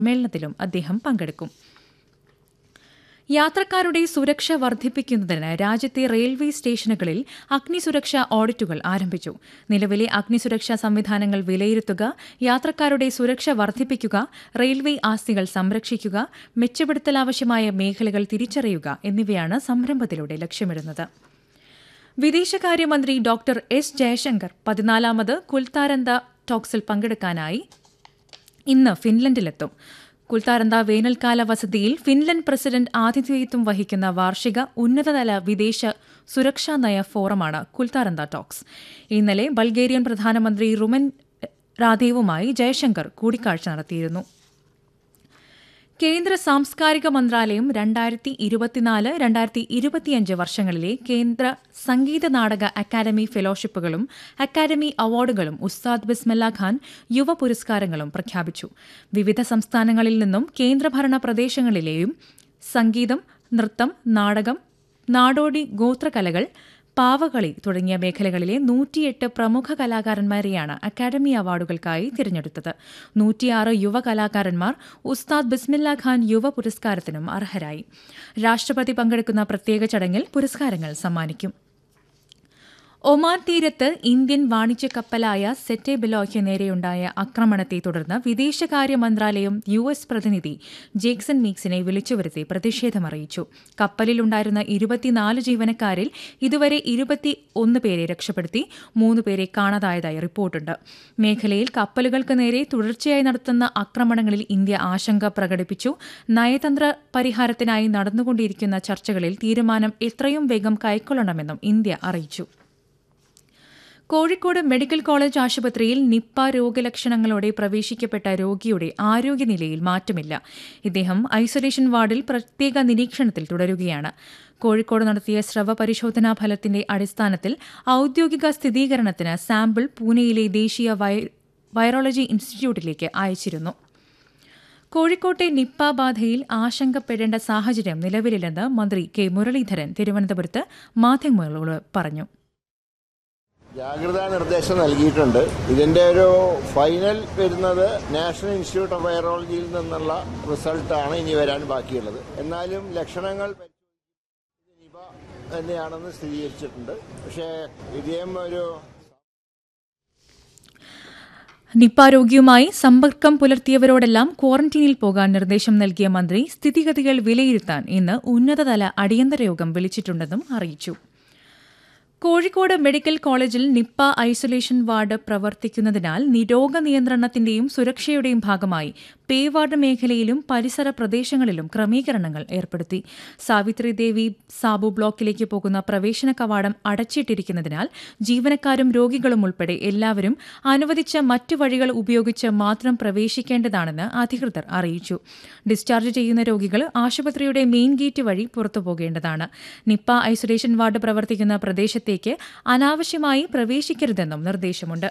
സമ്മേളനത്തിലും അദ്ദേഹം പങ്കെടുക്കും യാത്രക്കാരുടെ സുരക്ഷ വർദ്ധിപ്പിക്കുന്നതിന് രാജ്യത്തെ റെയിൽവേ സ്റ്റേഷനുകളിൽ അഗ്നിസുരക്ഷാ ഓഡിറ്റുകൾ ആരംഭിച്ചു നിലവിലെ അഗ്നിസുരക്ഷാ സംവിധാനങ്ങൾ വിലയിരുത്തുക യാത്രക്കാരുടെ സുരക്ഷ വർദ്ധിപ്പിക്കുക റെയിൽവേ ആസ്തികൾ സംരക്ഷിക്കുക മെച്ചപ്പെടുത്തലാവശ്യമായ മേഖലകൾ തിരിച്ചറിയുക എന്നിവയാണ് സംരംഭത്തിലൂടെ ലക്ഷ്യമിടുന്നത് വിദേശകാര്യമന്ത്രി ഡോക്ടർ എസ് ജയശങ്കർ പതിനാലാമത് കുൽത്താരന്ത ടോക്സിൽ പങ്കെടുക്കാനായി ഇന്ന് ഫിൻലൻഡിലെത്തും കുൽത്താരന്ത വേനൽക്കാല വസതിയിൽ ഫിൻലൻഡ് പ്രസിഡന്റ് ആതിഥേയത്വം വഹിക്കുന്ന വാർഷിക ഉന്നതതല വിദേശ സുരക്ഷാ നയ ഫോറമാണ് കുൽത്താരന്ത ടോക്സ് ഇന്നലെ ബൾഗേറിയൻ പ്രധാനമന്ത്രി റുമൻ രാദേവുമായി ജയശങ്കർ കൂടിക്കാഴ്ച നടത്തിയിരുന്നു കേന്ദ്ര സാംസ്കാരിക മന്ത്രാലയം രണ്ടായിരത്തി ഇരുപത്തിനാല് രണ്ടായിരത്തി ഇരുപത്തിയഞ്ച് വർഷങ്ങളിലെ കേന്ദ്ര സംഗീത നാടക അക്കാദമി ഫെലോഷിപ്പുകളും അക്കാദമി അവാർഡുകളും ഉസ്താദ് ബിസ്മല്ല ഖാൻ യുവ പുരസ്കാരങ്ങളും പ്രഖ്യാപിച്ചു വിവിധ സംസ്ഥാനങ്ങളിൽ നിന്നും കേന്ദ്രഭരണ പ്രദേശങ്ങളിലെയും സംഗീതം നൃത്തം നാടകം നാടോടി ഗോത്രകലകൾ പാവകളി തുടങ്ങിയ മേഖലകളിലെ നൂറ്റിയെട്ട് പ്രമുഖ കലാകാരന്മാരെയാണ് അക്കാദമി അവാർഡുകൾക്കായി തിരഞ്ഞെടുത്തത് നൂറ്റിയാറ് യുവ കലാകാരന്മാർ ഉസ്താദ് ബിസ്മില്ല ഖാൻ യുവ പുരസ്കാരത്തിനും അർഹരായി രാഷ്ട്രപതി പങ്കെടുക്കുന്ന പ്രത്യേക ചടങ്ങിൽ പുരസ്കാരങ്ങൾ സമ്മാനിക്കും ഒമാൻ തീരത്ത് ഇന്ത്യൻ വാണിജ്യ കപ്പലായ സെറ്റെ ബിലോയ്ക്ക് നേരെയുണ്ടായ ആക്രമണത്തെ തുടർന്ന് വിദേശകാര്യ മന്ത്രാലയം യു എസ് പ്രതിനിധി ജേക്സൺ മീക്സിനെ വിളിച്ചുവരുത്തി പ്രതിഷേധമറിയിച്ചു കപ്പലിലുണ്ടായിരുന്ന ഇരുപത്തിനാല് ജീവനക്കാരിൽ ഇതുവരെ ഇരുപത്തി ഒന്ന് പേരെ രക്ഷപ്പെടുത്തി മൂന്ന് പേരെ കാണാതായതായി റിപ്പോർട്ടുണ്ട് മേഖലയിൽ കപ്പലുകൾക്ക് നേരെ തുടർച്ചയായി നടത്തുന്ന ആക്രമണങ്ങളിൽ ഇന്ത്യ ആശങ്ക പ്രകടിപ്പിച്ചു നയതന്ത്ര പരിഹാരത്തിനായി നടന്നുകൊണ്ടിരിക്കുന്ന ചർച്ചകളിൽ തീരുമാനം എത്രയും വേഗം കൈക്കൊള്ളണമെന്നും ഇന്ത്യ അറിയിച്ചു കോഴിക്കോട് മെഡിക്കൽ കോളേജ് ആശുപത്രിയിൽ നിപ്പ രോഗലക്ഷണങ്ങളോടെ പ്രവേശിക്കപ്പെട്ട രോഗിയുടെ ആരോഗ്യനിലയിൽ മാറ്റമില്ല ഇദ്ദേഹം ഐസൊലേഷൻ വാർഡിൽ പ്രത്യേക നിരീക്ഷണത്തിൽ തുടരുകയാണ് കോഴിക്കോട് നടത്തിയ സ്രവ പരിശോധനാ ഫലത്തിന്റെ അടിസ്ഥാനത്തിൽ ഔദ്യോഗിക സ്ഥിരീകരണത്തിന് സാമ്പിൾ പൂനെയിലെ ദേശീയ വൈറോളജി ഇൻസ്റ്റിറ്റ്യൂട്ടിലേക്ക് അയച്ചിരുന്നു കോഴിക്കോട്ടെ നിപ്പ ബാധയിൽ ആശങ്കപ്പെടേണ്ട സാഹചര്യം നിലവിലില്ലെന്ന് മന്ത്രി കെ മുരളീധരൻ തിരുവനന്തപുരത്ത് മാധ്യമങ്ങളോട് പറഞ്ഞു ജാഗ്രതാ നിർദ്ദേശം നൽകിയിട്ടുണ്ട് ഇതിന്റെ ഒരു ഫൈനൽ വരുന്നത് നാഷണൽ ഇൻസ്റ്റിറ്റ്യൂട്ട് ഓഫ് വൈറോളജിയിൽ നിന്നുള്ള റിസൾട്ടാണ് ഇനി വരാൻ ബാക്കിയുള്ളത് എന്നാലും ലക്ഷണങ്ങൾ നിപ തന്നെയാണെന്ന് സ്ഥിരീകരിച്ചിട്ടുണ്ട് പക്ഷേ ഇദ്ദേഹം ഒരു നിപ്പ രോഗിയുമായി സമ്പർക്കം പുലർത്തിയവരോടെല്ലാം ക്വാറന്റീനിൽ പോകാൻ നിർദ്ദേശം നൽകിയ മന്ത്രി സ്ഥിതിഗതികൾ വിലയിരുത്താൻ ഇന്ന് ഉന്നതതല അടിയന്തര യോഗം വിളിച്ചിട്ടുണ്ടെന്നും അറിയിച്ചു കോഴിക്കോട് മെഡിക്കൽ കോളേജിൽ നിപ്പ ഐസൊലേഷൻ വാർഡ് പ്രവർത്തിക്കുന്നതിനാൽ രോഗനിയന്ത്രണത്തിന്റെയും സുരക്ഷയുടെയും ഭാഗമായി പേ വാർഡ് മേഖലയിലും പരിസര പ്രദേശങ്ങളിലും ക്രമീകരണങ്ങൾ ഏർപ്പെടുത്തി സാവിത്രി ദേവി സാബു ബ്ലോക്കിലേക്ക് പോകുന്ന പ്രവേശന കവാടം അടച്ചിട്ടിരിക്കുന്നതിനാൽ ജീവനക്കാരും രോഗികളും ഉൾപ്പെടെ എല്ലാവരും അനുവദിച്ച മറ്റു വഴികൾ ഉപയോഗിച്ച് മാത്രം പ്രവേശിക്കേണ്ടതാണെന്ന് അധികൃതർ അറിയിച്ചു ഡിസ്ചാർജ് ചെയ്യുന്ന രോഗികൾ ആശുപത്രിയുടെ മെയിൻ ഗേറ്റ് വഴി പുറത്തുപോകേണ്ടതാണ് നിപ്പ ഐസൊലേഷൻ വാർഡ് പ്രവർത്തിക്കുന്ന പ്രദേശത്തെ സ്ഥലത്തേക്ക് അനാവശ്യമായി പ്രവേശിക്കരുതെന്നും നിർദ്ദേശമുണ്ട്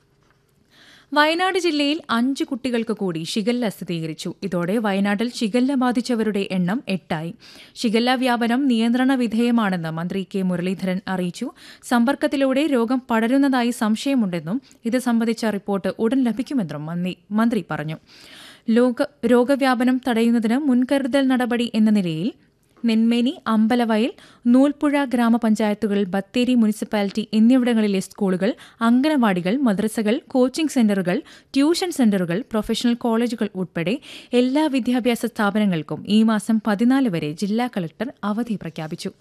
വയനാട് ജില്ലയിൽ അഞ്ച് കുട്ടികൾക്ക് കൂടി ഷിഗല്ല സ്ഥിരീകരിച്ചു ഇതോടെ വയനാട്ടിൽ ഷിഗല്ല ബാധിച്ചവരുടെ എണ്ണം എട്ടായി ഷിഗല്ല വ്യാപനം നിയന്ത്രണ വിധേയമാണെന്ന് മന്ത്രി കെ മുരളീധരൻ അറിയിച്ചു സമ്പർക്കത്തിലൂടെ രോഗം പടരുന്നതായി സംശയമുണ്ടെന്നും ഇത് സംബന്ധിച്ച റിപ്പോർട്ട് ഉടൻ ലഭിക്കുമെന്നും മന്ത്രി പറഞ്ഞു രോഗവ്യാപനം തടയുന്നതിന് മുൻകരുതൽ നടപടി എന്ന നിലയിൽ നെന്മേനി അമ്പലവയൽ നൂൽപ്പുഴ ഗ്രാമപഞ്ചായത്തുകൾ ബത്തേരി മുനിസിപ്പാലിറ്റി എന്നിവിടങ്ങളിലെ സ്കൂളുകൾ അംഗനവാടികൾ മദ്രസകൾ കോച്ചിംഗ് സെന്ററുകൾ ട്യൂഷൻ സെന്ററുകൾ പ്രൊഫഷണൽ കോളേജുകൾ ഉൾപ്പെടെ എല്ലാ വിദ്യാഭ്യാസ സ്ഥാപനങ്ങൾക്കും ഈ മാസം പതിനാല് വരെ ജില്ലാ കളക്ടർ അവധി പ്രഖ്യാപിച്ചു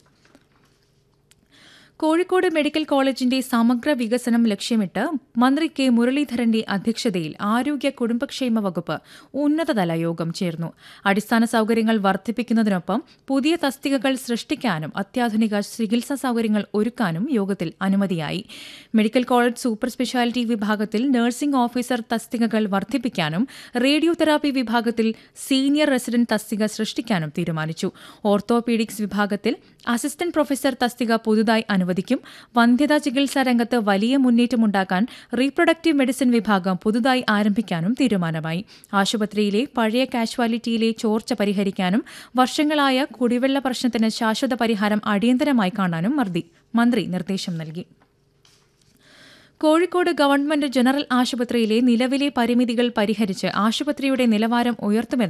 കോഴിക്കോട് മെഡിക്കൽ കോളേജിന്റെ സമഗ്ര വികസനം ലക്ഷ്യമിട്ട് മന്ത്രി കെ മുരളീധരന്റെ അധ്യക്ഷതയിൽ ആരോഗ്യ കുടുംബക്ഷേമ വകുപ്പ് ഉന്നതതല യോഗം ചേർന്നു അടിസ്ഥാന സൌകര്യങ്ങൾ വർദ്ധിപ്പിക്കുന്നതിനൊപ്പം പുതിയ തസ്തികകൾ സൃഷ്ടിക്കാനും അത്യാധുനിക ചികിത്സാ സൌകര്യങ്ങൾ ഒരുക്കാനും യോഗത്തിൽ അനുമതിയായി മെഡിക്കൽ കോളേജ് സൂപ്പർ സ്പെഷ്യാലിറ്റി വിഭാഗത്തിൽ നഴ്സിംഗ് ഓഫീസർ തസ്തികകൾ വർദ്ധിപ്പിക്കാനും റേഡിയോ തെറാപ്പി വിഭാഗത്തിൽ സീനിയർ റെസിഡന്റ് തസ്തിക സൃഷ്ടിക്കാനും തീരുമാനിച്ചു ഓർത്തോപീഡിക്സ് വിഭാഗത്തിൽ അസിസ്റ്റന്റ് പ്രൊഫസർ തസ്തിക പുതുതായി അനുവദിക്കും വന്ധ്യതാ ചികിത്സാ രംഗത്ത് വലിയ മുന്നേറ്റമുണ്ടാക്കാൻ റീപ്രൊഡക്റ്റീവ് മെഡിസിൻ വിഭാഗം പുതുതായി ആരംഭിക്കാനും തീരുമാനമായി ആശുപത്രിയിലെ പഴയ കാഷ്വാലിറ്റിയിലെ ചോർച്ച പരിഹരിക്കാനും വർഷങ്ങളായ കുടിവെള്ള പ്രശ്നത്തിന് ശാശ്വത പരിഹാരം അടിയന്തരമായി കാണാനും മന്ത്രി നിർദ്ദേശം നൽകി കോഴിക്കോട് ഗവൺമെന്റ് ജനറൽ ആശുപത്രിയിലെ നിലവിലെ പരിമിതികൾ പരിഹരിച്ച് ആശുപത്രിയുടെ നിലവാരം ഉയർത്തുമെന്ന്